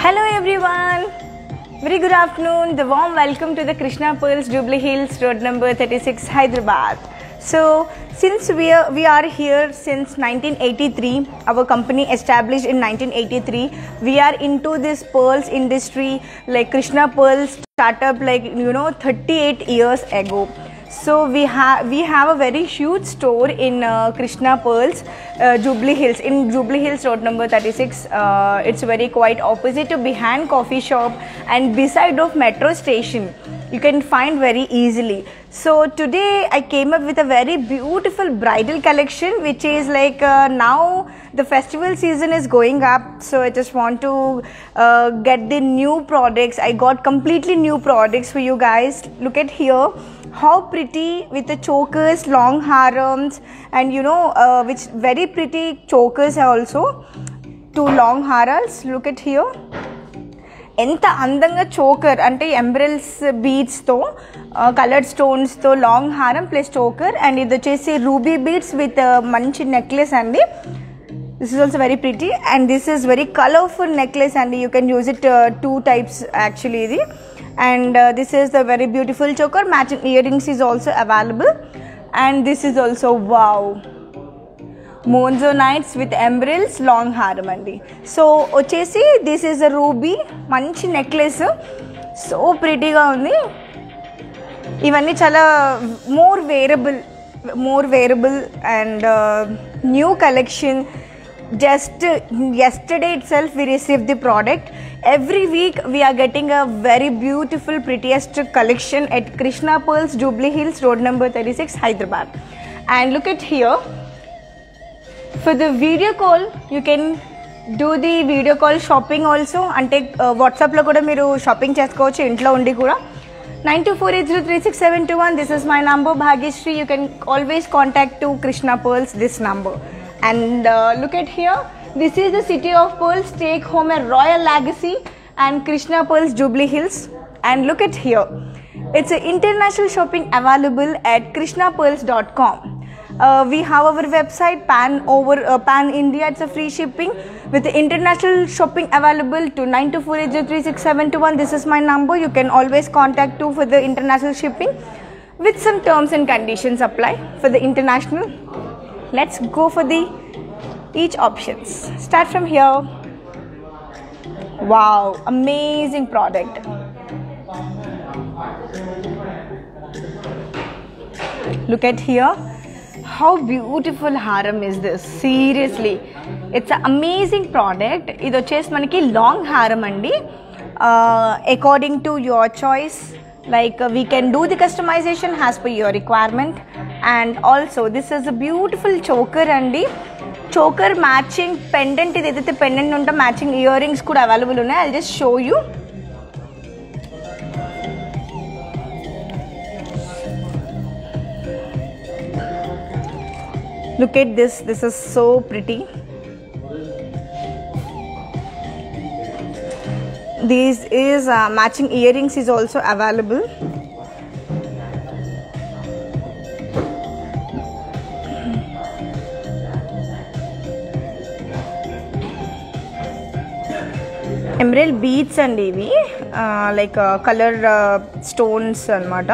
Hello everyone. Very good afternoon. The warm welcome to the Krishna Pearls Jubilee Hills Road number 36 Hyderabad. So since we are we are here since 1983, our company established in 1983. We are into this pearls industry like Krishna Pearls startup like you know 38 years ago. So we have we have a very huge store in uh, Krishna Pearls, uh, Jubilee Hills in Jubilee Hills Road number 36. Uh, it's very quite opposite to Behind Coffee Shop and beside of metro station. You can find very easily. So today I came up with a very beautiful bridal collection, which is like uh, now the festival season is going up. So I just want to uh, get the new products. I got completely new products for you guys. Look at here how pretty with the chokers long harams and you know uh, which very pretty chokers also two long harals look at here ఎంత అందంగా choker అంటే emeralds బీడ్స్తో coloured స్టోన్స్తో long హారం plus choker and ఇది వచ్చేసి ruby beads with మంచి necklace అండి this is also very pretty and this is very colourful necklace అండి you can use it two types actually ఇది and this is the very beautiful choker matching earrings is also available and this is also wow moissanites with emeralds long హారం అండి so వచ్చేసి this is a ruby మంచి necklace so ప్రిటీగా ఉంది ఇవన్నీ చాలా more wearable more wearable and new collection just uh, yesterday itself we received the product every week we are getting a very beautiful prettiest collection at krishna pearls jubilee hills road number 36 hyderabad and look at here for the video call you can do the video call shopping also అంటే వాట్సాప్లో కూడా మీరు shopping చేసుకోవచ్చు ఇంట్లో ఉండి కూడా nine two four eight zero three six seven two one this is my number Bhagyashree you can always contact to Krishna pearls this number and uh, look at here this is the city of pearls take home a royal legacy and krishna pearls jubilee hills and look at here it's an international shopping available at krishnapearls.com uh, we have our website pan over uh, pan india it's a free shipping with the international shopping available to 924803671 this is my number you can always contact to for the international shipping with some terms and conditions apply for the international let's go for the each options start from here wow amazing product look at here how beautiful haram is this seriously it's an amazing product ఇది వచ్చేసి మనకి long హారం అండి according to your choice like uh, we can do the customization as per your requirement and also this is a beautiful choker అండి choker matching pendant ఇది ఏదైతే pendant ఉంటే matching earrings కూడా అవైలబుల్ ఉన్నాయి I just show you look at this this is so pretty these is uh, matching earrings is also available emerald beads అండి ఇవి like colour stones అనమాట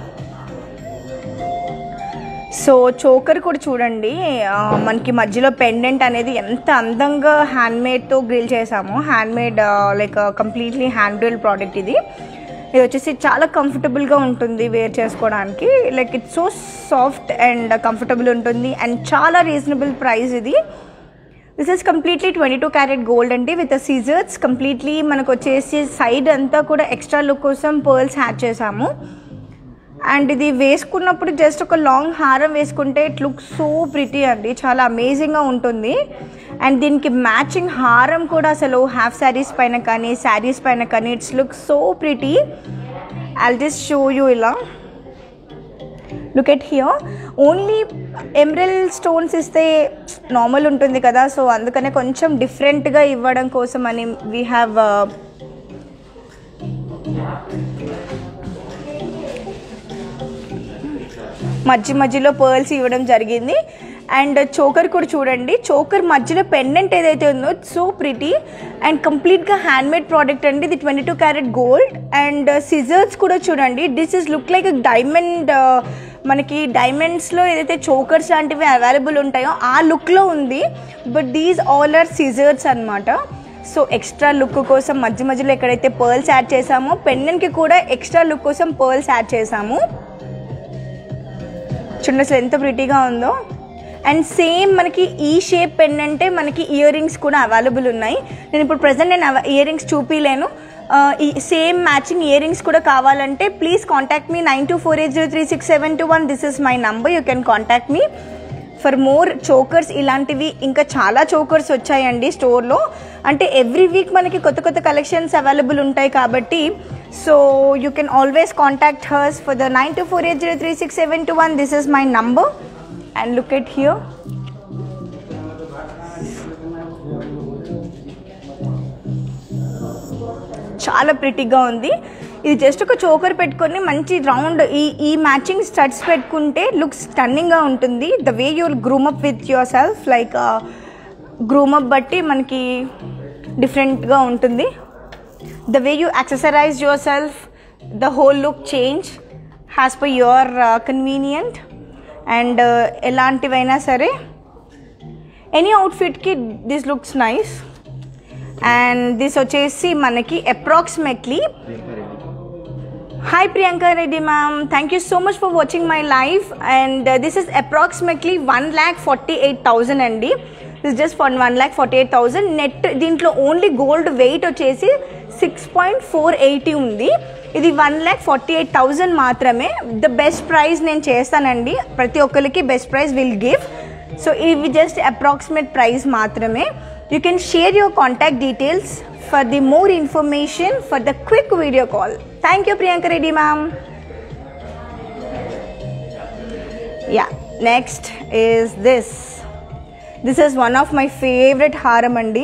so choker కూడా చూడండి మనకి మధ్యలో పెండెంట్ అనేది ఎంత అందంగా హ్యాండ్మేడ్తో గ్రిల్ చేసామో handmade like completely hand drill product ఇది ఇది వచ్చేసి చాలా కంఫర్టబుల్గా ఉంటుంది వేర్ చేసుకోవడానికి like it's so soft and comfortable ఉంటుంది అండ్ చాలా రీజనబుల్ ప్రైస్ ఇది this is completely twenty two carat gold అండి విత్ సీజర్స్ కంప్లీట్లీ మనకు వచ్చేసి సైడ్ అంతా కూడా ఎక్స్ట్రా లుక్ కోసం పర్ల్స్ యాడ్ చేసాము అండ్ ఇది వేసుకున్నప్పుడు జస్ట్ ఒక లాంగ్ హారం వేసుకుంటే ఇట్ లుక్ సో ప్రిటీ అండి చాలా అమేజింగ్గా ఉంటుంది అండ్ దీనికి మ్యాచింగ్ హారం కూడా అసలు హాఫ్ శారీస్ పైన కానీ శారీస్ పైన కానీ it's look so pretty I just show you ఇలా look at here only emerald stones ఇస్తే నార్మల్ ఉంటుంది కదా సో అందుకనే కొంచెం డిఫరెంట్గా ఇవ్వడం కోసం అని వీ హ్యావ్ మధ్య మధ్యలో పర్ల్స్ ఇవ్వడం జరిగింది అండ్ చోకర్ కూడా చూడండి చోకర్ మధ్యలో పెండెంట్ ఏదైతే ఉందో సో ప్రిటీ అండ్ కంప్లీట్గా హ్యాండ్మేడ్ ప్రోడక్ట్ అండి ఇది twenty two carat gold and సిజర్స్ కూడా చూడండి this is look like diamond మనకి డైమండ్స్లో ఏదైతే చోకర్స్ లాంటివి అవైలబుల్ ఉంటాయో ఆ లుక్లో ఉంది బట్ దీస్ ఆల్ ఆర్ సిజర్స్ అనమాట సో ఎక్స్ట్రా లుక్ కోసం మధ్య మధ్యలో ఎక్కడైతే పర్ల్స్ యాడ్ చేసామో పెండెంట్కి కూడా ఎక్స్ట్రా లుక్ కోసం పర్ల్స్ యాడ్ చేసాము చూడండి అసలు ఎంత ప్రిటీగా ఉందో అండ్ సేమ్ మనకి ఈ షేప్ పెన్ అంటే మనకి ఇయర్ రింగ్స్ కూడా అవైలబుల్ ఉన్నాయి నేను ఇప్పుడు ప్రజెంట్ నేను ఇయర్ రింగ్స్ చూపించలేను ఆ, ఈ సేమ్ మ్యాచింగ్ ఇయర్ రింగ్స్ కూడా కావాలంటే please contact me nine two four eight zero three six seven two one this is my number you can contact me for more chokers ఇలాంటివి ఇంకా చాలా chokers వచ్చాయండి స్టోర్లో అంటే ఎవ్రీ వీక్ మనకి కొత్త కొత్త కలెక్షన్స్ అవైలబుల్ ఉంటాయి కాబట్టి so you can always contact hers for the nine two four eight zero three six seven two one this is my number and look at here చాలా ప్రిటీగా ఉంది ఇది జస్ట్ ఒక చోకర్ పెట్టుకొని మంచి రౌండ్ ఈ ఈ మ్యాచింగ్ స్టడ్స్ పెట్టుకుంటే లుక్స్ స్టన్నింగ్గా ఉంటుంది the way your groom up with yourself like groom up బట్టి మనకి డిఫరెంట్గా ఉంటుంది the way you accessorize yourself the whole look change has per your convenient and ఎలాంటివైనా సరే ఎనీ అవుట్ఫిట్కి this looks nice and this వచ్చేసి మనకి approximately hi Priyanka Reddy ma'am thank you so much for watching my life and this is approximately one lakh forty eight thousand అండి this just for one lakh forty eight thousand net దీంట్లో only gold weight వచ్చేసి six point four eighty ఉంది ఇది one lakh forty eight thousand మాత్రమే the best price నేను చేస్తానండి ప్రతి ఒక్కరికి best price will give so ఇవి జస్ట్ అప్రాక్సిమేట్ ప్రైస్ మాత్రమే you can share your contact details for the more information for the quick video call thank you Priyanka Reddy ma'am yeah next is this this is one of my favourite హారం అండి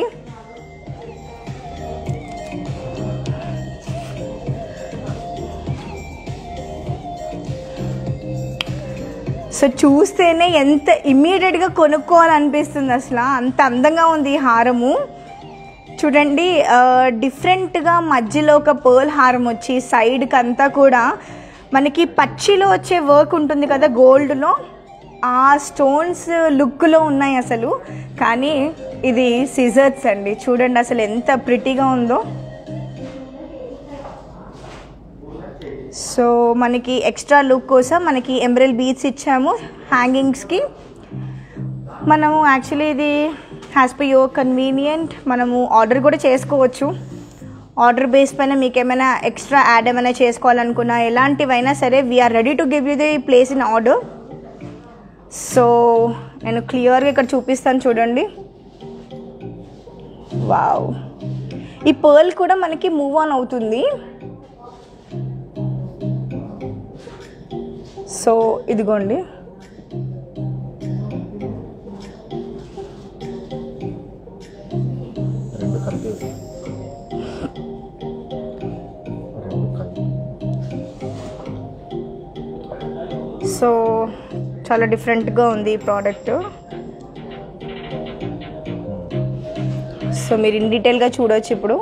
so చూస్తేనే ఎంత ఇమ్మీడియట్గా కొనుక్కోవాలనిపిస్తుంది అసలు అంత అందంగా ఉంది ఈ హారము చూడండి డిఫరెంట్గా మధ్యలో ఒక పర్ల్ హారం వచ్చి సైడ్కి అంతా కూడా మనకి పచ్చిలో వచ్చే వర్క్ ఉంటుంది కదా గోల్డ్లో ఆ స్టోన్స్ లుక్లో ఉన్నాయి అసలు కానీ ఇది సిజర్స్ అండి చూడండి అసలు ఎంత ప్రిటీగా ఉందో సో మనకి ఎక్స్ట్రా లుక్ కోసం మనకి ఎంబ్రెల్ బీట్స్ ఇచ్చాము హ్యాంగింగ్స్కి మనము యాక్చువల్లీ ఇది హ్యాస్ పర్ యువర్ కన్వీనియంట్ మనము ఆర్డర్ కూడా చేసుకోవచ్చు ఆర్డర్ బేస్ పైన మీకు ఏమైనా ఎక్స్ట్రా యాడ్ ఏమైనా చేసుకోవాలనుకున్నా ఎలాంటివైనా సరే we're ready to give you the place in order so నేను క్లియర్గా ఇక్కడ చూపిస్తాను చూడండి వావ్ ఈ పర్ల్ కూడా మనకి మూవ్ ఆన్ అవుతుంది సో ఇదిగోండి రెండు కలిపి రెండు కలిపి సో చాలా డిఫరెంట్గా ఉంది ఈ ప్రోడక్ట్ సో మీరు ఇన్ డీటెయిల్గా చూడవచ్చు ఇప్పుడు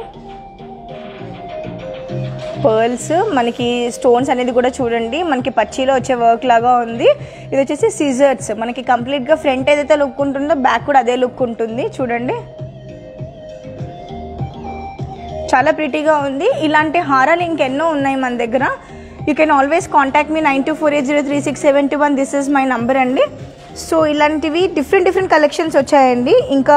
పర్ల్స్ మనకి స్టోన్స్ అనేది కూడా చూడండి మనకి పచ్చిలో వచ్చే వర్క్ లాగా ఉంది ఇది వచ్చేసి సిజర్స్ మనకి కంప్లీట్గా ఫ్రంట్ ఏదైతే లుక్ ఉంటుందో బ్యాక్ కూడా అదే లుక్ ఉంటుంది చూడండి చాలా ప్రిటీగా ఉంది ఇలాంటి హారాలు ఇంకెన్నో ఉన్నాయి మన దగ్గర you can always contact me nine two four eight zero three six seven two one this is my number అండి సో ఇలాంటివి డిఫరెంట్ డిఫరెంట్ కలెక్షన్స్ వచ్చాయండి ఇంకా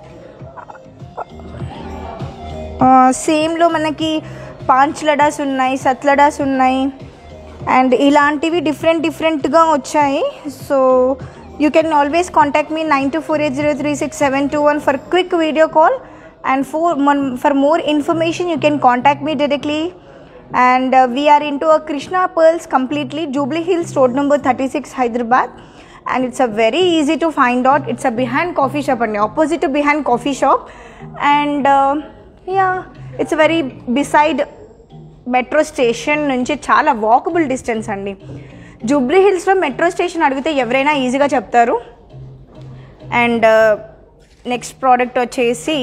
సేమ్లో మనకి పాంచ్ లడాస్ ఉన్నాయి సత్ లడాస్ ఉన్నాయి అండ్ ఇలాంటివి డిఫరెంట్ డిఫరెంట్గా వచ్చాయి so you can always contact me nine two four eight zero three six seven two one for quick video call and for for more information you can contact me directly and we're in to a Krishna pearls completely Jubilee Hills road number thirty six Hyderabad and it's a very easy to find out it's a behind coffee shop అండి opposite to behind coffee shop and yeah it's very beside metro station నుంచి చాలా walkable distance అండి జూబ్లీ హిల్స్లో metro station అడిగితే ఎవరైనా ఈజీగా చెప్తారు and next product వచ్చేసి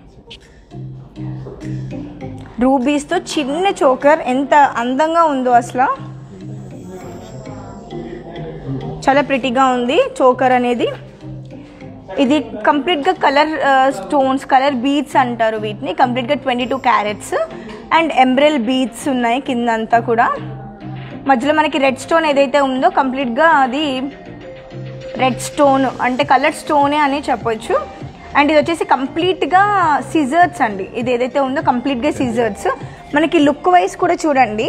రూబీస్తో చిన్న చోకర్ ఎంత అందంగా ఉందో అసలు చాలా ప్రిటీగా ఉంది చోకర్ అనేది ఇది కంప్లీట్గా కలర్ స్టోన్స్ కలర్ బీడ్స్ అంటారు వీటిని కంప్లీట్గా ట్వంటీ టూ క్యారెట్స్ అండ్ ఎంబ్రెల్ బీడ్స్ ఉన్నాయి కింద అంతా కూడా మధ్యలో మనకి రెడ్ స్టోన్ ఏదైతే ఉందో కంప్లీట్గా అది రెడ్ స్టోన్ అంటే కలర్ స్టోనే అని చెప్పొచ్చు అండ్ ఇది వచ్చేసి కంప్లీట్గా సిజర్స్ అండి ఇది ఏదైతే ఉందో కంప్లీట్గా సిజర్స్ మనకి లుక్ వైజ్ కూడా చూడండి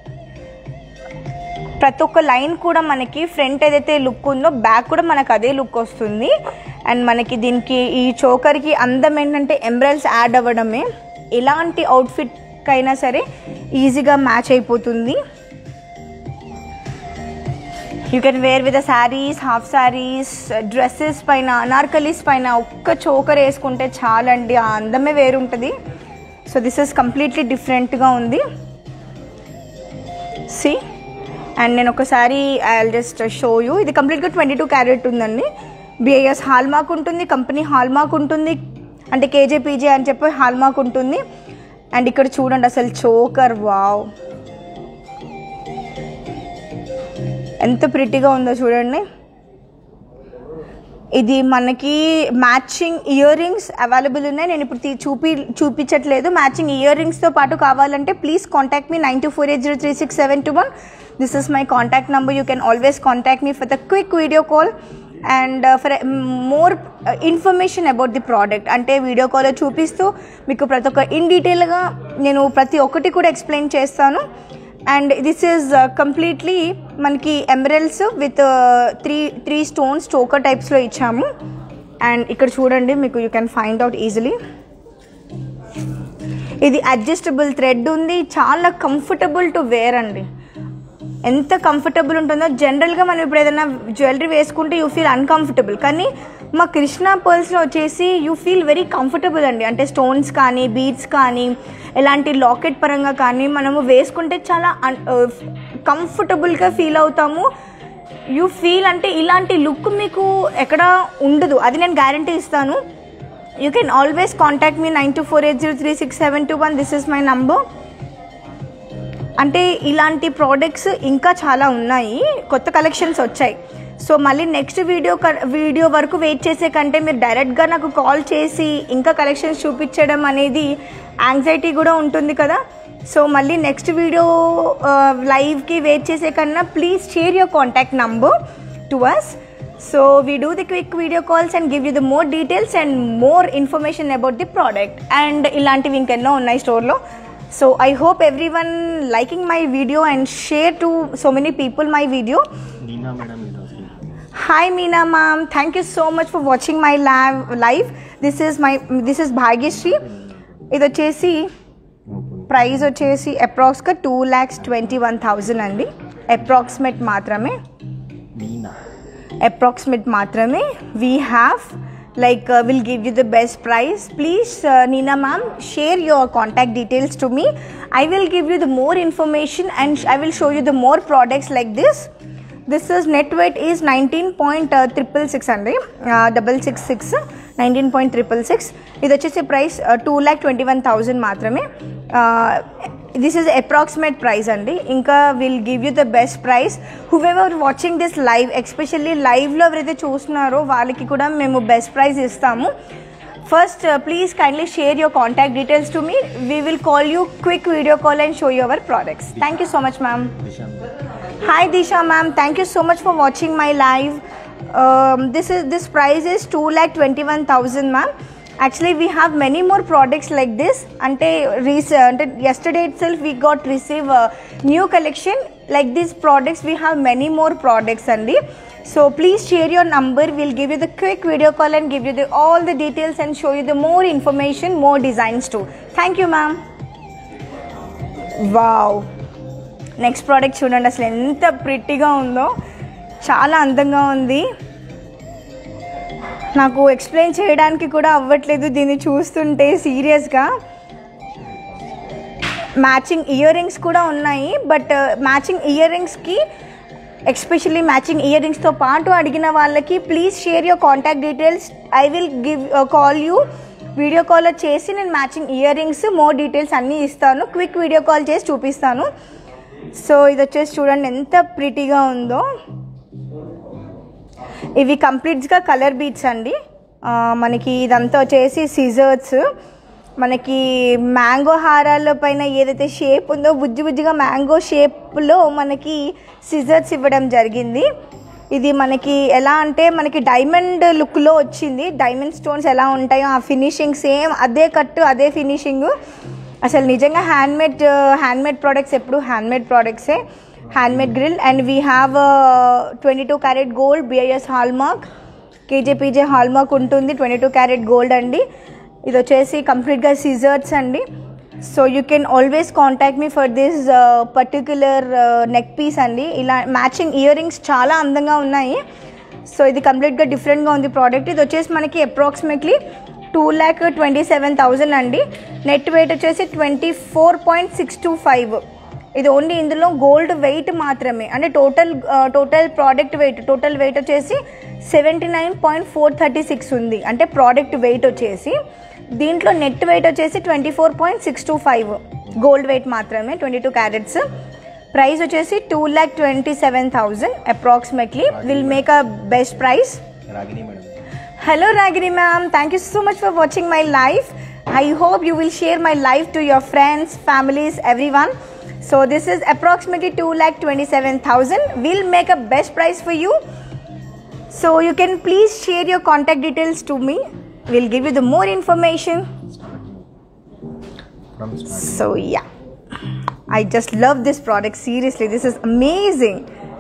ప్రతి ఒక్క లైన్ కూడా మనకి ఫ్రంట్ ఏదైతే లుక్ ఉందో బ్యాక్ కూడా మనకు అదే లుక్ వస్తుంది అండ్ మనకి దీనికి ఈ చోకర్కి అందం ఏంటంటే ఎంబ్రెల్స్ యాడ్ అవ్వడమే ఎలాంటి అవుట్ఫిట్కి అయినా సరే ఈజీగా మ్యాచ్ అయిపోతుంది you can wear with saris half saris dresses పైన అనార్కలీస్ పైన ఒక్క చోకర్ వేసుకుంటే చాలండి ఆ అందమే వేరుంటుంది సో దిస్ ఇస్ కంప్లీట్లీ డిఫరెంట్గా ఉంది సి అండ్ నేను ఒకసారి ఐ జస్ట్ షో యూ ఇది కంప్లీట్గా ట్వంటీ టూ క్యారెట్ ఉందండి బిఐఎస్ హాల్ మార్క్ ఉంటుంది కంపెనీ హాల్ మార్క్ ఉంటుంది అంటే కేజే పీజే అని చెప్పి హాల్ మార్క్ ఉంటుంది అండ్ ఇక్కడ చూడండి అసలు చోకర్ వావ్ ఎంత ప్రిటీగా ఉందో చూడండి ఇది మనకి మ్యాచింగ్ ఇయర్ రింగ్స్ అవైలబుల్ ఉన్నాయి నేను ఇప్పుడు తీ- చూపి చూపించట్లేదు మ్యాచింగ్ ఇయర్ రింగ్స్తో పాటు కావాలంటే please contact me nine two four eight zero three six seven two one this is my contact number you can always contact me for the quick video call and for more information about the product అంటే video కాల్లో చూపిస్తూ మీకు ప్రతి ఒక్క in డీటెయిల్గా నేను ప్రతి ఒక్కటి కూడా ఎక్స్ప్లెయిన్ చేస్తాను అండ్ దిస్ ఈజ్ కంప్లీట్లీ మనకి emeralds with three three stones choker టైప్స్లో ఇచ్చాము అండ్ ఇక్కడ చూడండి మీకు you can find out easily ఇది అడ్జస్టబుల్ థ్రెడ్ ఉంది చాలా కంఫర్టబుల్ టు వేర్ అండి ఎంత కంఫర్టబుల్ ఉంటుందో జనరల్గా మనం ఇప్పుడు ఏదైనా జ్యువెలరీ వేసుకుంటే యూ ఫీల్ అన్కంఫర్టబుల్ కానీ మా కృష్ణ పర్ల్స్లో వచ్చేసి యూ ఫీల్ వెరీ కంఫర్టబుల్ అండి అంటే స్టోన్స్ కానీ బీడ్స్ కానీ ఎలాంటి లాకెట్ పరంగా కానీ మనము వేసుకుంటే చాలా కంఫర్టబుల్గా ఫీల్ అవుతాము యూ ఫీల్ అంటే ఇలాంటి లుక్ మీకు ఎక్కడ ఉండదు అది నేను గ్యారంటీ ఇస్తాను you can always contact me nine two four eight zero three six seven two one this is my number అంటే ఇలాంటి ప్రోడక్ట్స్ ఇంకా చాలా ఉన్నాయి కొత్త కలెక్షన్స్ వచ్చాయి సో మళ్ళీ నెక్స్ట్ వీడియో క- వీడియో వరకు వెయిట్ చేసే కంటే మీరు డైరెక్ట్గా నాకు కాల్ చేసి ఇంకా కలెక్షన్స్ చూపించడం అనేది యాంగ్జైటీ కూడా ఉంటుంది కదా సో మళ్ళీ నెక్స్ట్ వీడియో లైవ్కి వెయిట్ చేసే కన్నా please share your contact number to us so we do the quick video calls and give you the more details and more information about the product and ఇలాంటివి ఇంకెన్నో ఉన్నాయి స్టోర్లో so I hope everyone liking my video and share to so many people my video Neena madam ఈరోజు hi Meena ma'am thank you so much for watching my live live this is my this is Bhagyashree ఇది వచ్చేసి price వచ్చేసి అప్రాక్స్గా two lakhs twenty one thousand అండి approximate మాత్రమే Neena approximate మాత్రమే we have like will give you the best price please Neena ma'am share your contact details to me I will give you the more information and I will show you the more products like this this is net weight is nineteen point triple six అండి double six six nineteen point triple six ఇది వచ్చేసి price two lakh twenty one thousand మాత్రమే this is approximate price అండి ఇంకా will give you the best price however watching this live especially లైవ్లో ఎవరైతే చూస్తున్నారో వాళ్ళకి కూడా మేము బెస్ట్ ప్రైస్ ఇస్తాము first please kindly share your contact details to me we will call you quick video call and show your products thank you so much ma'am Dishant Hi Disha ma'am, thank you so much for watching my live. Um, this is this price is two lakh twenty one thousand ma'am. Actually, we have many more products like this. Ante rec- ante yesterday itself we got receive a new collection like these products. We have many more products andi. So please share your number. We'll give you the quick video call and give you the all the details and show you the more information, more designs too. Thank you ma'am. Wow. Next product చూడండి అసలు ఎంత ప్రిట్టిగా ఉందో చాలా అందంగా ఉంది నాకు explain చేయడానికి కూడా అవ్వట్లేదు దీన్ని చూస్తుంటే సీరియస్గా మ్యాచింగ్ ఇయర్ రింగ్స్ కూడా ఉన్నాయి బట్ మ్యాచింగ్ ఇయర్ రింగ్స్కి ఎక్స్పెషల్లీ మ్యాచింగ్ ఇయర్ రింగ్స్తో పాటు అడిగిన వాళ్ళకి please share your contact details I will give call you video call చేసి నేను matching earrings more details అన్నీ ఇస్తాను క్విక్ వీడియో కాల్ చేసి చూపిస్తాను సో ఇది వచ్చేసి చూడండి ఎంత ప్రిటీగా ఉందో ఇవి కంప్లీట్గా కలర్ బీట్స్ అండి ఆ, మనకి ఇదంతా వచ్చేసి సిజర్స్ మనకి మ్యాంగో హారాల పైన ఏదైతే షేప్ ఉందో బుజ్జి బుజ్జిగా మ్యాంగో షేప్లో మనకి సిజర్స్ ఇవ్వడం జరిగింది ఇది మనకి ఎలా అంటే మనకి డైమండ్ లుక్లో వచ్చింది డైమండ్ స్టోన్స్ ఎలా ఉంటాయో ఆ ఫినిషింగ్ సేమ్ అదే కట్టు అదే ఫినిషింగ్ అసలు నిజంగా హ్యాండ్మేడ్ హ్యాండ్మేడ్ ప్రోడక్ట్స్ ఎప్పుడు హ్యాండ్మేడ్ ప్రోడక్ట్సే handmade grill and we have twenty two carat gold BIS hallmark KJPJ hallmark ఉంటుంది ట్వంటీ టూ క్యారెట్ గోల్డ్ అండి ఇది వచ్చేసి కంప్లీట్గా సిజర్స్ అండి so you can always contact me for this particular neck piece అండి ఇలా మ్యాచింగ్ ఇయర్ రింగ్స్ చాలా అందంగా ఉన్నాయి సో ఇది కంప్లీట్గా డిఫరెంట్గా ఉంది ప్రోడక్ట్ ఇది వచ్చేసి మనకి approximately two lakh twenty seven thousand అండి నెట్ వెయిట్ వచ్చేసి twenty four point six two five ఇది ఓన్లీ ఇందులో గోల్డ్ వెయిట్ మాత్రమే అంటే total total product weight total weight వచ్చేసి seventy nine point four thirty six ఉంది అంటే ప్రోడక్ట్ వెయిట్ వచ్చేసి దీంట్లో నెట్ వెయిట్ వచ్చేసి twenty four point six two five gold weight మాత్రమే ట్వంటీ టూ క్యారెట్స్ ప్రైస్ వచ్చేసి two lakh twenty seven thousand approximately will make a best price Ragini madam Hello Ragini ma'am, thank you so much for watching my live. I hope you will share my live to your friends, families, everyone. So this is approximately 2 lakh 27,000. We'll make a best price for you. So you can please share your contact details to me. We'll give you the more information. From start So yeah, I just love this product. Seriously, this is amazing.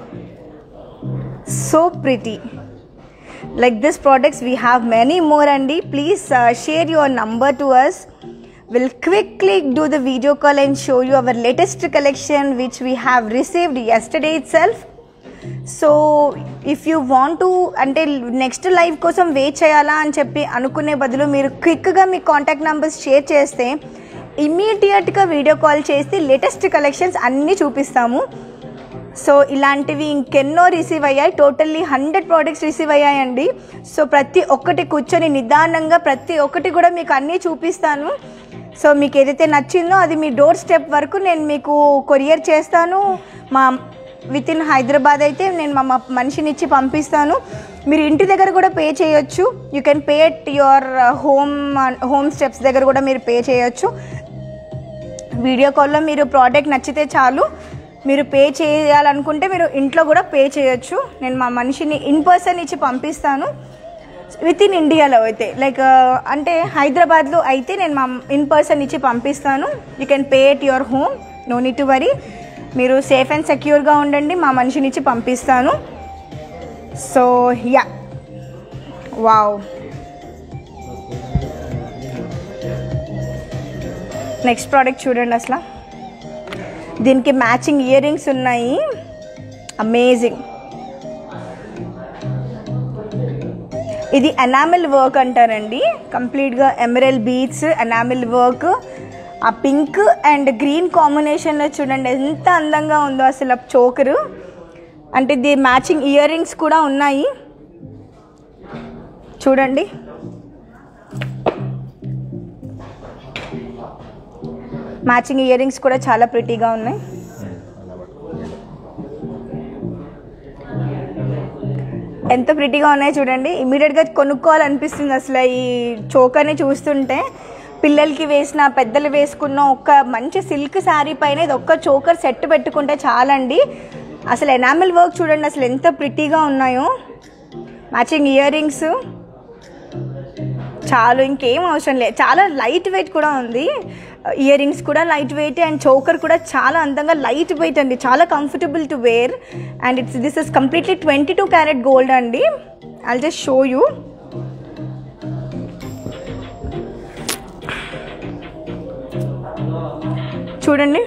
So pretty. Like this products, we have many more. Andy, please uh, share your number to us. We'll quickly do the video call and show you our latest collection, which we have received yesterday itself. So if you want to అంటే next live కోసం wait చేయాలా అని చెప్పి అనుకునే బదులు మీరు క్విక్గా మీ contact numbers share చేస్తే ఇమ్మీడియట్గా వీడియో కాల్ చేసి లేటెస్ట్ కలెక్షన్స్ అన్నీ చూపిస్తాము సో ఇలాంటివి ఇంకెన్నో రిసీవ్ అయ్యాయి టోటల్లీ హండ్రెడ్ ప్రోడక్ట్స్ రిసీవ్ అయ్యాయండి సో ప్రతి ఒక్కటి కూర్చొని నిదానంగా ప్రతి ఒక్కటి కూడా మీకు అన్నీ చూపిస్తాను సో మీకు ఏదైతే నచ్చిందో అది మీ డోర్ స్టెప్ వరకు నేను మీకు కొరియర్ చేస్తాను మా విత్ ఇన్ హైదరాబాద్ అయితే నేను మా మా మనిషిని ఇచ్చి పంపిస్తాను మీరు ఇంటి దగ్గర కూడా పే చేయొచ్చు you can pay at your home home steps దగ్గర కూడా మీరు పే చేయొచ్చు వీడియో కాల్లో మీరు ప్రోడక్ట్ నచ్చితే చాలు మీరు పే చేయాలనుకుంటే మీరు ఇంట్లో కూడా పే చేయొచ్చు నేను మా మనిషిని ఇన్ పర్సన్ ఇచ్చి పంపిస్తాను విత్ ఇన్ ఇండియాలో అయితే లైక్ అంటే హైదరాబాద్లో అయితే నేను మా ఇన్ పర్సన్ ఇచ్చి పంపిస్తాను you can pay at your home no need to worry మీరు సేఫ్ అండ్ సెక్యూర్గా ఉండండి మా మనిషిని ఇచ్చి పంపిస్తాను so ya wow next product చూడండి అసలు దీనికి మ్యాచింగ్ ఇయర్ రింగ్స్ ఉన్నాయి అమేజింగ్ ఇది ఎనామిల్ వర్క్ అంటారండి కంప్లీట్గా ఎమరల్ బీట్స్ ఎనామిల్ వర్క్ ఆ పింక్ అండ్ గ్రీన్ కాంబినేషన్లో చూడండి ఎంత అందంగా ఉందో అసలు చోకరు అంటే ఇది మ్యాచింగ్ ఇయర్ రింగ్స్ కూడా ఉన్నాయి చూడండి మ్యాచింగ్ ఇయర్ రింగ్స్ కూడా చాలా ప్రిటీగా ఉన్నాయి అలా పట్టుకో ఎంత ప్రిటీగా ఉన్నాయో చూడండి ఇమీడియట్గా కొనుక్కోవాలనిపిస్తుంది అసలు ఈ చోకర్ని చూస్తుంటే పిల్లలకి వేసిన పెద్దలు వేసుకున్న ఒక్క మంచి సిల్క్ శారీ పైన ఇది ఒక్క చోకర్ సెట్ పెట్టుకుంటే చాలండి అసలు ఎనామిల్ వర్క్ చూడండి అసలు ఎంత ప్రిటీగా ఉన్నాయో మ్యాచింగ్ ఇయర్ రింగ్స్ చాలు ఇంకేం అవసరం లేదు చాలా లైట్ వెయిట్ కూడా ఉంది ఇయర్ రింగ్స్ కూడా లైట్ వెయిట్ అండ్ చోకర్ కూడా చాలా అందంగా లైట్ వెయిట్ అండి చాలా comfortable to wear and it's this is completely twenty two carat gold అండి ఐ జస్ట్ షో యూ చూడండి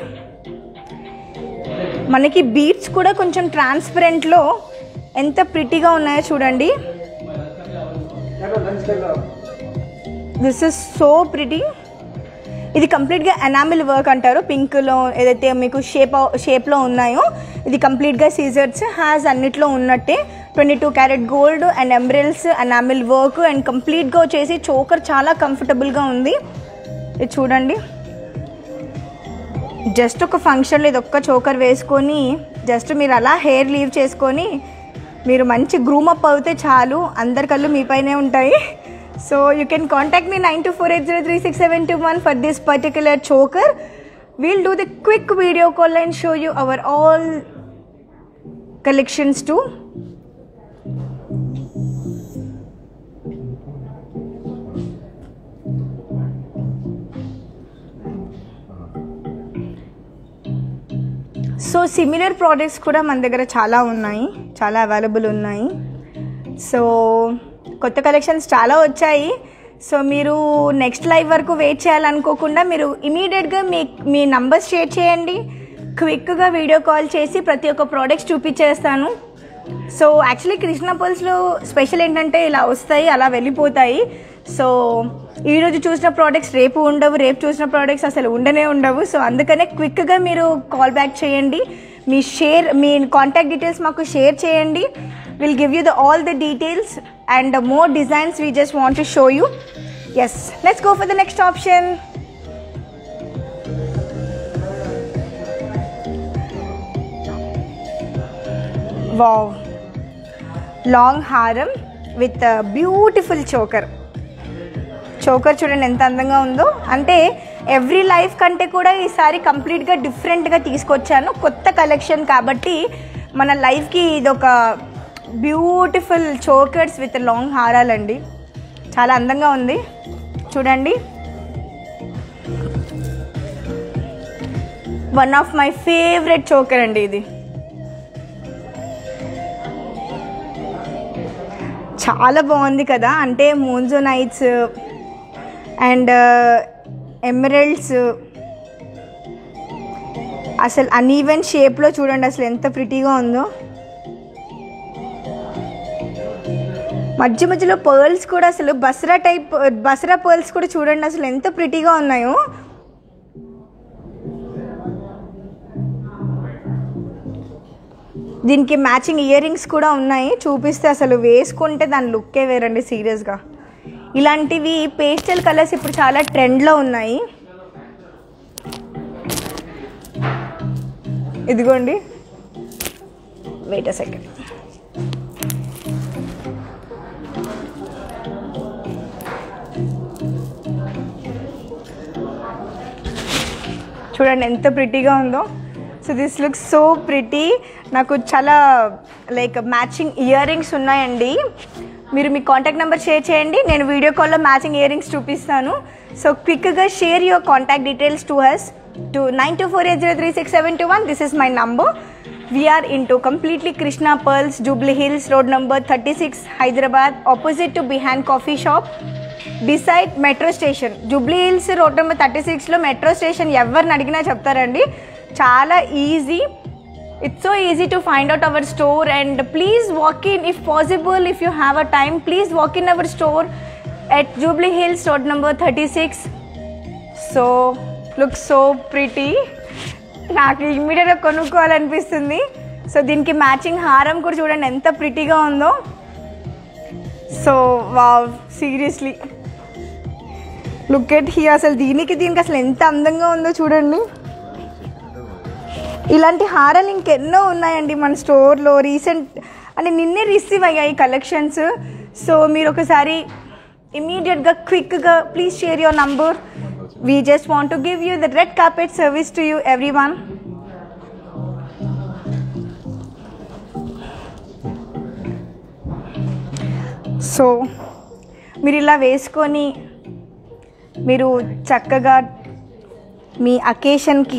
మనకి బీట్స్ కూడా కొంచెం ట్రాన్స్పరెంట్లో ఎంత ప్రిటీగా ఉన్నాయో చూడండి దిస్ ఇస్ సో ప్రిటీ ఇది కంప్లీట్గా ఎనామిల్ వర్క్ అంటారు పింక్లో ఏదైతే మీకు షేప్ షేప్లో ఉన్నాయో ఇది కంప్లీట్గా సీజర్స్ హ్యాస్ అన్నిట్లో ఉన్నట్టే twenty two carat gold and ఎంబ్రిల్స్ ఎనామిల్ వర్క్ అండ్ కంప్లీట్గా వచ్చేసి చోకర్ చాలా కంఫర్టబుల్గా ఉంది ఇది చూడండి జస్ట్ ఒక ఫంక్షన్లో ఇది ఒక్క చోకర్ వేసుకొని జస్ట్ మీరు అలా హెయిర్ లీవ్ చేసుకొని మీరు మంచి గ్రూమ్ అప్ అవుతే చాలు అందరి కళ్ళు మీపైనే ఉంటాయి so you can contact me nine two four eight zero three six seven two one for this particular choker we'll do the quick video call and show you our all collections to so similar products కూడా మన దగ్గర చాలా ఉన్నాయి చాలా available ఉన్నాయి so కొత్త collections చాలా వచ్చాయి సో మీరు నెక్స్ట్ లైవ్ వరకు వెయిట్ చేయాలనుకోకుండా మీరు ఇమీడియట్గా మీ మీ నంబర్స్ షేర్ చేయండి క్విక్గా వీడియో కాల్ చేసి ప్రతి ఒక్క ప్రోడక్ట్స్ చూపించేస్తాను సో యాక్చువల్లీ కృష్ణ పల్స్లో స్పెషల్ ఏంటంటే ఇలా వస్తాయి అలా వెళ్ళిపోతాయి సో ఈరోజు చూసిన ప్రోడక్ట్స్ రేపు ఉండవు రేపు చూసిన ప్రోడక్ట్స్ అసలు ఉండనే ఉండవు సో అందుకనే క్విక్గా మీరు కాల్ బ్యాక్ చేయండి మీ షేర్ మీ కాంటాక్ట్ డీటెయిల్స్ మాకు షేర్ చేయండి will give you the all the details and more designs we just want to show you yes let's go for the next option wow long హారం with beautiful choker choker చూడండి ఎంత అందంగా ఉందో అంటే every life కంటే కూడా ఈసారి కంప్లీట్గా డిఫరెంట్గా తీసుకొచ్చాను కొత్త కలెక్షన్ కాబట్టి మన లైఫ్కి ఇది ఒక బ్యూటిఫుల్ చోకర్స్ విత్ లాంగ్ హారాలండి చాలా అందంగా ఉంది చూడండి one of my favourite choker అండి ఇది చాలా బాగుంది కదా అంటే మూన్జో నైట్స్ అండ్ ఎమరల్డ్స్ అసలు అన్ఈవెన్ షేప్లో చూడండి అసలు ఎంత ప్రిటీగా ఉందో మధ్య మధ్యలో పర్ల్స్ కూడా అసలు బసరా టైప్ బసరా పర్ల్స్ కూడా చూడండి అసలు ఎంత ప్రిటీగా ఉన్నాయో దీనికి మ్యాచింగ్ ఇయర్ రింగ్స్ కూడా ఉన్నాయి చూపిస్తే అసలు వేసుకుంటే దాని లుక్కే వేరండి సీరియస్గా ఇలాంటివి పేస్టల్ కలర్స్ ఇప్పుడు చాలా ట్రెండ్లో ఉన్నాయి ఇదిగోండి వెయిట్ అ సెకండ్ చూడండి ఎంత ప్రిటీగా ఉందో so this looks so pretty నాకు చాలా లైక్ మ్యాచింగ్ ఇయర్ రింగ్స్ ఉన్నాయండి మీరు మీ కాంటాక్ట్ నెంబర్ షేర్ చేయండి నేను వీడియో కాల్లో మ్యాచింగ్ ఇయర్ రింగ్స్ చూపిస్తాను సో క్విక్గా share your contact details to us to nine two four eight zero three six seven two one this is my number we are in to completely Krishna pearls Jubilee Hills road number thirty six Hyderabad opposite to బిహాన్ coffee shop డిసైడ్ metro station Jubilee Hills road number థర్టీ సిక్స్లో metro station ఎవరిని అడిగినా చెప్తారండి చాలా easy it's so easy to find out our store and please walk in if possible if you have a time please walk in our store at Jubilee Hills road number thirty six so look so pretty నాకు ఇమ్మీడియట్గా కొనుక్కోవాలనిపిస్తుంది so దీనికి matching హారం కూడా చూడండి ఎంత ప్రిటీగా ఉందో so వా సీరియస్లీ లుక్ ఎట్ హీ అసలు దీనికి దీనికి అసలు ఎంత అందంగా ఉందో చూడండి ఇలాంటి హారాలు ఇంకెన్నో ఉన్నాయండి మన స్టోర్లో రీసెంట్ అంటే నిన్నే రిసీవ్ అయ్యాయి కలెక్షన్స్ సో మీరు ఒకసారి ఇమీడియట్గా క్విక్గా please share your number we just want to give you the red carpet service to you everyone so మీరు ఇలా వేసుకొని మీరు చక్కగా మీ అకేషన్కి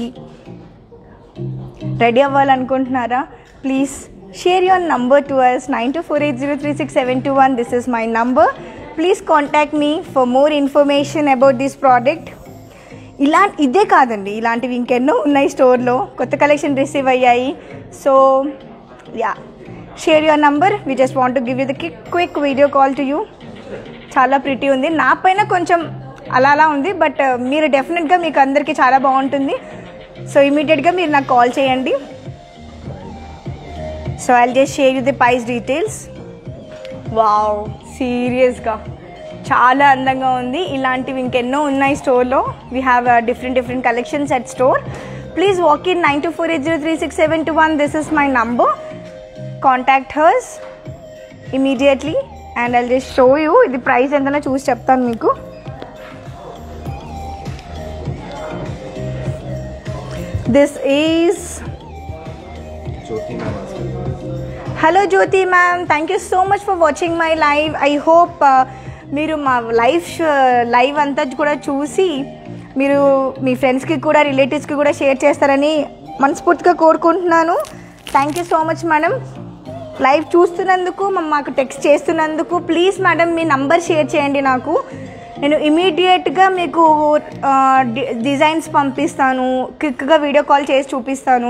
రెడీ అవ్వాలనుకుంటున్నారా please share your number to us nine two four eight zero three six seven two one this is my number please contact me for more information about this product ఇలా ఇదే కాదండి ఇలాంటివి ఇంకెన్నో ఉన్నాయి స్టోర్లో కొత్త కలెక్షన్ రిసీవ్ అయ్యాయి so ya share your number we just want give you the quick video call to you చాలా ప్రిటీ ఉంది నా పైన కొంచెం అలా అలా ఉంది బట్ మీరు డెఫినెట్గా మీకు అందరికీ చాలా బాగుంటుంది సో ఇమీడియట్గా మీరు నాకు కాల్ చేయండి so I just share you the price details wow సీరియస్గా చాలా అందంగా ఉంది ఇలాంటివి ఇంకెన్నో ఉన్నాయి స్టోర్లో we have different different collections at store please walk in nine two four eight zero three six seven two one this is my number contact us immediately and I just show you ఇది price ఎంతనో చూసి చెప్తాను మీకు this is Jyothi ma'am hello Jyothi ma'am thank you so much for watching my live I hope మీరు మా live live అంతా కూడా చూసి మీరు మీ ఫ్రెండ్స్కి కూడా రిలేటివ్స్కి కూడా షేర్ చేస్తారని మనస్ఫూర్తిగా కోరుకుంటున్నాను thank you so much madam live చూస్తున్నందుకు మా- మాకు టెక్స్ట్ చేస్తున్నందుకు ప్లీజ్ మేడం మీ నంబర్ షేర్ చేయండి నాకు నేను ఇమీడియట్గా మీకు ఆ, డి- డిజైన్స్ పంపిస్తాను క్విక్గా వీడియో కాల్ చేసి చూపిస్తాను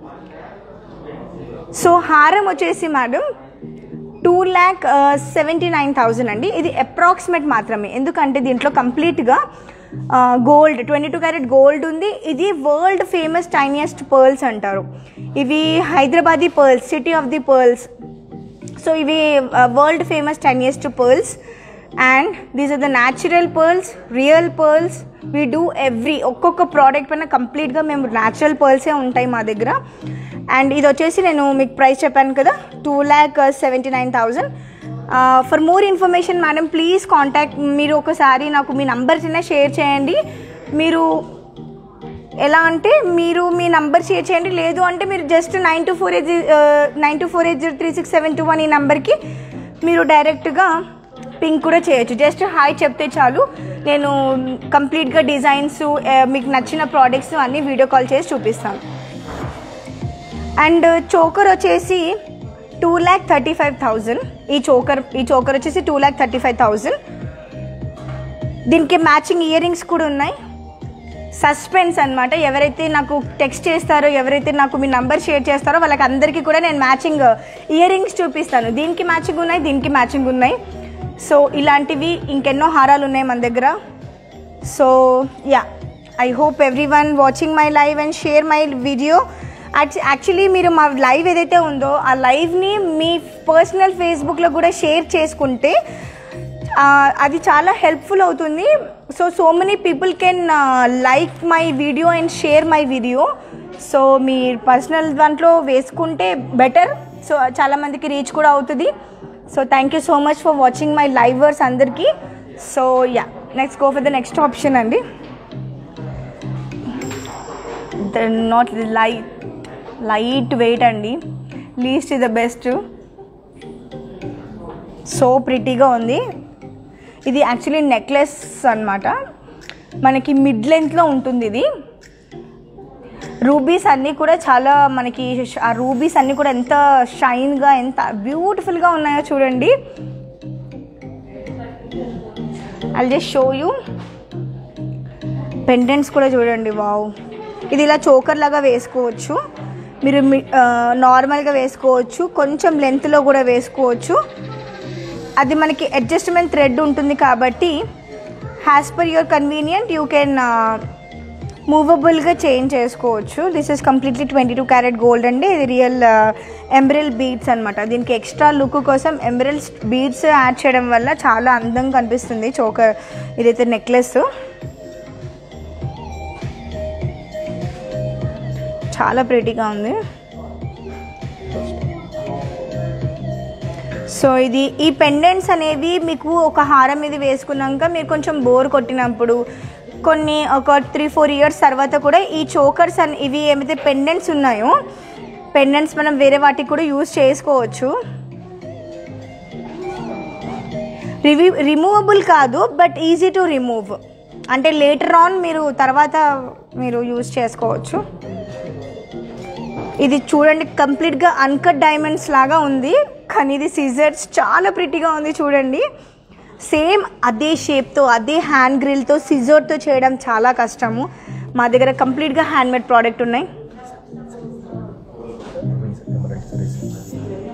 సో హారం వచ్చేసి madam two lakh seventy nine thousand అండి ఇది అప్రాక్సిమేట్ మాత్రమే ఎందుకంటే దీంట్లో కంప్లీట్గా gold twenty two carat gold ఉంది ఇది వరల్డ్ ఫేమస్ టైనియస్ట్ పర్ల్స్ అంటారు ఇవి Hyderabadi pearls city of the pearls so ఇవి world famous tiniest pearls and these are the natural pearls real pearls we do every ఒక్కొక్క ప్రోడక్ట్ పైన కంప్లీట్గా మేము natural పర్ల్సే ఉంటాయి మా దగ్గర అండ్ ఇది వచ్చేసి నేను మీకు ప్రైస్ చెప్పాను కదా two lakh seventy nine thousand for more information madam please contact మీరు ఒకసారి నాకు మీ నంబర్స్ అయినా షేర్ చేయండి మీరు ఎలా అంటే మీరు మీ నంబర్ షేర్ చేయండి లేదు అంటే మీరు just nine two four eight nine two four eight zero three six seven two one ఈ నెంబర్కి మీరు డైరెక్ట్గా పింక్ కూడా చేయొచ్చు జస్ట్ హాయ్ చెప్తే చాలు నేను కంప్లీట్గా డిజైన్స్ మీకు నచ్చిన ప్రోడక్ట్స్ అన్నీ వీడియో కాల్ చేసి చూపిస్తాను అండ్ చోకర్ వచ్చేసి two lakh thirty five thousand ఈ చోకర్ ఈ చోకర్ వచ్చేసి two lakh thirty five thousand దీనికి మ్యాచింగ్ ఇయర్ రింగ్స్ కూడా ఉన్నాయి సస్పెన్స్ అన్నమాట ఎవరైతే నాకు టెక్స్ట్ చేస్తారో ఎవరైతే నాకు మీ నంబర్ షేర్ చేస్తారో వాళ్ళకి అందరికీ కూడా నేను మ్యాచింగ్ ఇయర్ రింగ్స్ చూపిస్తాను దీనికి మ్యాచింగ్ ఉన్నాయి దీనికి మ్యాచింగ్ ఉన్నాయి సో ఇలాంటివి ఇంకెన్నో హారాలు ఉన్నాయి మన దగ్గర so ya I hope everyone watching my live and share my video actually మీరు మా లైవ్ ఏదైతే ఉందో ఆ లైవ్ని మీ పర్సనల్ ఫేస్బుక్లో కూడా షేర్ చేసుకుంటే ఆ, అది చాలా హెల్ప్ఫుల్ అవుతుంది so so many people can like my video and share my video so మీ పర్సనల్ దాంట్లో వేసుకుంటే బెటర్ సో చాలామందికి రీచ్ కూడా అవుతుంది so thank you so much for watching my లైవర్స్ అందరికీ so yeah next go for the next option అండి not light light weight అండి least is the best so ప్రిటీగా ఉంది ఇది యాక్చువల్లీ నెక్లెస్ అన్నమాట మనకి మిడ్ లెంత్లో ఉంటుంది ఇది రూబీస్ అన్నీ కూడా చాలా మనకి ష- ఆ రూబీస్ అన్నీ కూడా ఎంత షైన్గా ఎంత బ్యూటిఫుల్గా ఉన్నాయో చూడండి I just show you pendants కూడా చూడండి వావ్ ఇది ఇలా చోకర్ లాగా వేసుకోవచ్చు మీరు మీ- ఆ, నార్మల్గా వేసుకోవచ్చు కొంచెం లెంత్లో కూడా వేసుకోవచ్చు అది మనకి అడ్జస్ట్మెంట్ థ్రెడ్ ఉంటుంది కాబట్టి as per your convenient you can మూవబుల్గా చేంజ్ చేసుకోవచ్చు this is completely twenty two carat gold అండి ఇది రియల్ ఎంబ్రిల్ బీడ్స్ అనమాట దీనికి ఎక్స్ట్రా లుక్ కోసం ఎంబ్రిల్ బీడ్స్ యాడ్ చేయడం వల్ల చాలా అందంగా కనిపిస్తుంది చోకర్ ఇదైతే నెక్లెస్ చాలా ప్రెటీగా ఉంది సో ఇది ఈ పెండెంట్స్ అనేవి మీకు ఒక హారం మీద వేసుకున్నాక మీరు కొంచెం బోర్ కొట్టినప్పుడు కొన్ని ఒక త్రీ ఫోర్ ఇయర్స్ తర్వాత కూడా ఈ చోకర్స్ అని ఇవి ఏమైతే పెండెంట్స్ ఉన్నాయో పెండెంట్స్ మనం వేరే వాటికి కూడా యూజ్ చేసుకోవచ్చు రివి రిమూవబుల్ కాదు బట్ ఈజీ టు రిమూవ్ అంటే లేటర్ ఆన్ మీరు తర్వాత మీరు యూజ్ చేసుకోవచ్చు ఇది చూడండి కంప్లీట్గా అన్కట్ డైమండ్స్ లాగా ఉంది కానీ ఇది సిజర్స్ చాలా ప్రిటీగా ఉంది చూడండి సేమ్ అదే షేప్తో అదే హ్యాండ్ గ్రిల్తో సిజర్తో చేయడం చాలా కష్టము మా దగ్గర కంప్లీట్గా హ్యాండ్మేడ్ ప్రోడక్ట్ ఉన్నాయి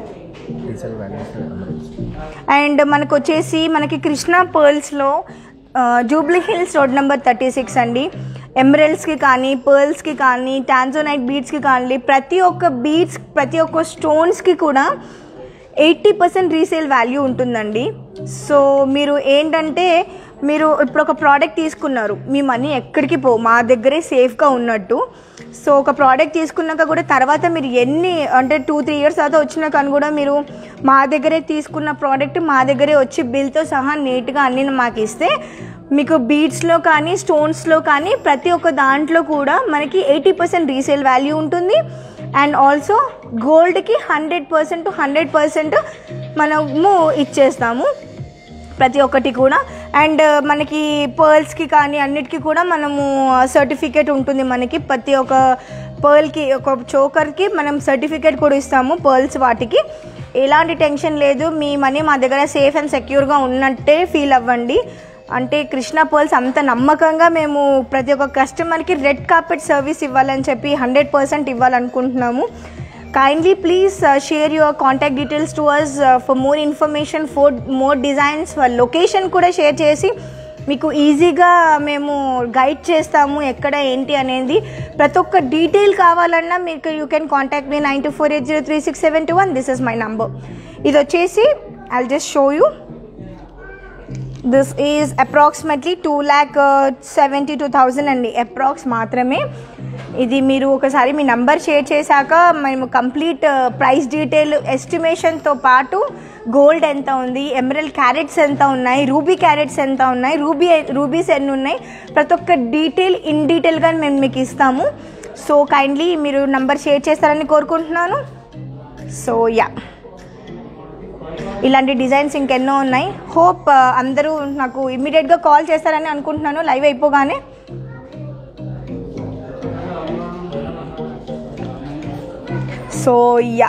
రీసెల్ వాల్యూస్ అండ్ మనకు వచ్చేసి మనకి కృష్ణ పర్ల్స్లో Jubilee Hills road number thirty six అండి ఎమరల్డ్స్కి కానీ పర్ల్స్కి కానీ టాన్జోనైట్ బీడ్స్కి కానీ ప్రతి ఒక్క బీడ్స్ ప్రతి ఒక్క స్టోన్స్కి కూడా ఎయిటీ పర్సెంట్ రీసేల్ వాల్యూ ఉంటుందండి సో మీరు ఏంటంటే మీరు ఇప్పుడు ఒక ప్రోడక్ట్ తీసుకున్నారు మీ మనీ ఎక్కడికి పో మా దగ్గరే సేఫ్గా ఉన్నట్టు సో ఒక ప్రోడక్ట్ తీసుకున్నాక కూడా తర్వాత మీరు ఎన్ని అంటే టూ త్రీ ఇయర్స్ తర్వాత వచ్చినా కానీ కూడా మీరు మా దగ్గరే తీసుకున్న ప్రోడక్ట్ మా దగ్గరే వచ్చి బిల్తో సహా నీట్గా అన్ని మాకు ఇస్తే మీకు బీడ్స్లో కానీ స్టోన్స్లో కానీ ప్రతి ఒక్క దాంట్లో కూడా మనకి ఎయిటీ పర్సెంట్ రీసేల్ వాల్యూ ఉంటుంది అండ్ ఆల్సో గోల్డ్కి hundred percent to hundred percent మనము ఇచ్చేస్తాము ప్రతి ఒక్కటి కూడా అండ్ మనకి పర్ల్స్కి కానీ అన్నిటికీ కూడా మనము సర్టిఫికేట్ ఉంటుంది మనకి ప్రతి ఒక్క పర్ల్కి ఒక చోకర్కి మనం సర్టిఫికేట్ కూడా ఇస్తాము పర్ల్స్ వాటికి ఎలాంటి టెన్షన్ లేదు మీ మనీ మా దగ్గర సేఫ్ అండ్ సెక్యూర్గా ఉన్నట్టే ఫీల్ అవ్వండి అంటే కృష్ణ పర్ల్స్ అంత నమ్మకంగా మేము ప్రతి ఒక్క కస్టమర్కి రెడ్ కార్పెట్ సర్వీస్ ఇవ్వాలని చెప్పి హండ్రెడ్ పర్సెంట్ ఇవ్వాలనుకుంటున్నాము kindly please share your contact details to us for more information for more designs for location కూడా షేర్ చేసి మీకు ఈజీగా మేము గైడ్ చేస్తాము ఎక్కడ ఏంటి అనేది ప్రతి ఒక్క డీటెయిల్ కావాలన్నా మీకు you can contact me nine two four eight zero three six seven two one this is my number ఇది వచ్చేసి I just show you this is approximately two lakh seventy two thousand అండి అప్రాక్స్ మాత్రమే ఇది మీరు ఒకసారి మీ number share చేశాక మేము complete price detail ఎస్టిమేషన్తో పాటు గోల్డ్ ఎంత ఉంది ఎమరల్ క్యారెట్స్ ఎంత ఉన్నాయి రూబీ క్యారెట్స్ ఎంత ఉన్నాయి రూబీ రూబీస్ ఎన్ని ఉన్నాయి ప్రతి ఒక్క డీటెయిల్ ఇన్ డీటెయిల్గా మేము మీకు ఇస్తాము సో కైండ్లీ మీరు నంబర్ షేర్ చేస్తారని కోరుకుంటున్నాను సో యా ఇలాంటి డిజైన్స్ ఇంకెన్నో ఉన్నాయి హోప్ అందరూ నాకు ఇమ్మీడియట్గా కాల్ చేస్తారని అనుకుంటున్నాను లైవ్ అయిపోగానే so yeah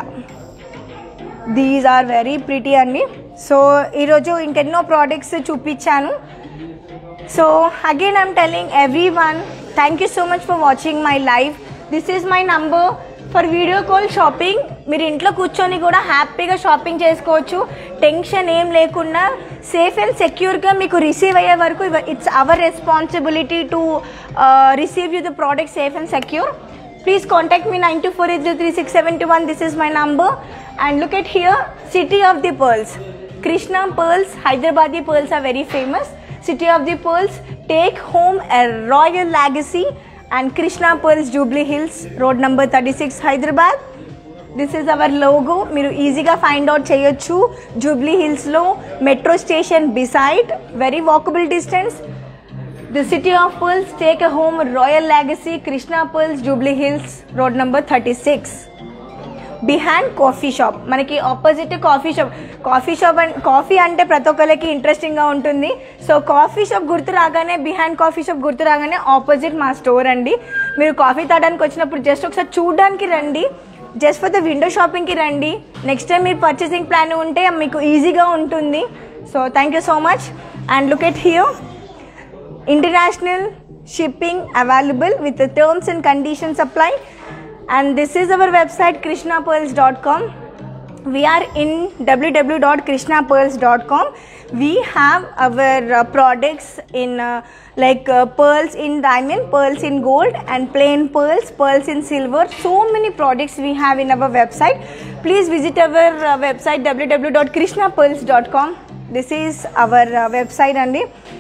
these are very pretty అండి సో ఈరోజు ఇంకెన్నో ప్రోడక్ట్స్ చూపించాను so again I'm telling everyone thank you so much for watching my live this is my number for video call shopping మీరు ఇంట్లో కూర్చొని కూడా హ్యాపీగా షాపింగ్ చేసుకోవచ్చు టెన్షన్ ఏం లేకుండా సేఫ్ అండ్ సెక్యూర్గా మీకు రిసీవ్ అయ్యే వరకు it's our responsibility to receive you the product safe and secure please contact me 9248036721 this is my number and look at here city of the pearls krishna pearls hyderabadi pearls are very famous city of the pearls take home a royal legacy and krishna pearls jubilee hills road number 36 hyderabad this is our logo మీరు ఈజీగా find out చేయొచ్చు జూబ్లీ హిల్స్లో metro station beside very walkable distance The city of pearls take a home royal legacy Krishna Pearls Jubilee Hills road number 36 behind coffee shop మనకి opposite coffee shop coffee shop and coffee అంటే ప్రతి ఒక్కరికి ఇంట్రెస్టింగ్గా ఉంటుంది so coffee shop గుర్తు రాగానే behind coffee shop గుర్తు రాగానే ఆపోజిట్ మా స్టోర్ అండి మీరు కాఫీ తాగడానికి వచ్చినప్పుడు జస్ట్ ఒకసారి చూడడానికి రండి జస్ట్ ఫర్ ద విండో షాపింగ్కి రండి నెక్స్ట్ టైం మీరు పర్చేసింగ్ ప్లాన్ ఉంటే మీకు ఈజీగా ఉంటుంది so thank you so much and look at here international shipping available with the terms and conditions apply and this is our website krishnapearls.com we are in www.krishnapearls.com we have our uh, products in uh, like uh, pearls in diamond pearls in gold and plain pearls pearls in silver so many products we have in our website please visit our uh, website www.krishnapearls.com this is our uh, website and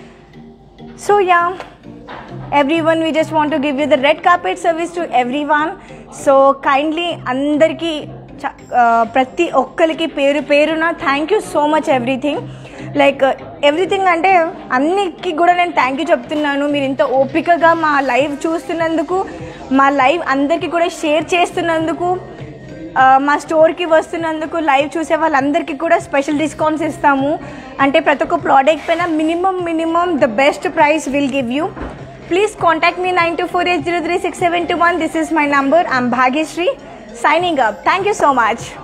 so yeah everyone we just want to give you the red carpet service to everyone so kindly అందరికీ చ- ఆ, ప్రతి ఒక్కరికి పేరు పేరున thank you so much everything like everything అంటే అన్నికి కూడా నేను థ్యాంక్ యూ చెప్తున్నాను మీరు ఇంత ఓపికగా మా లైవ్ చూస్తున్నందుకు మా లైవ్ అందరికీ కూడా షేర్ చేస్తున్నందుకు ఆ, మా స్టోర్కి వస్తున్నందుకు లైవ్ చూసే వాళ్ళందరికీ కూడా స్పెషల్ డిస్కౌంట్స్ ఇస్తాము అంటే ప్రతి ఒక్క ప్రోడక్ట్ పైన minimum minimum the best price will give you please contact me nine two four eight zero three six seven two one this is my number I'm Bhagyashree signing up thank you so much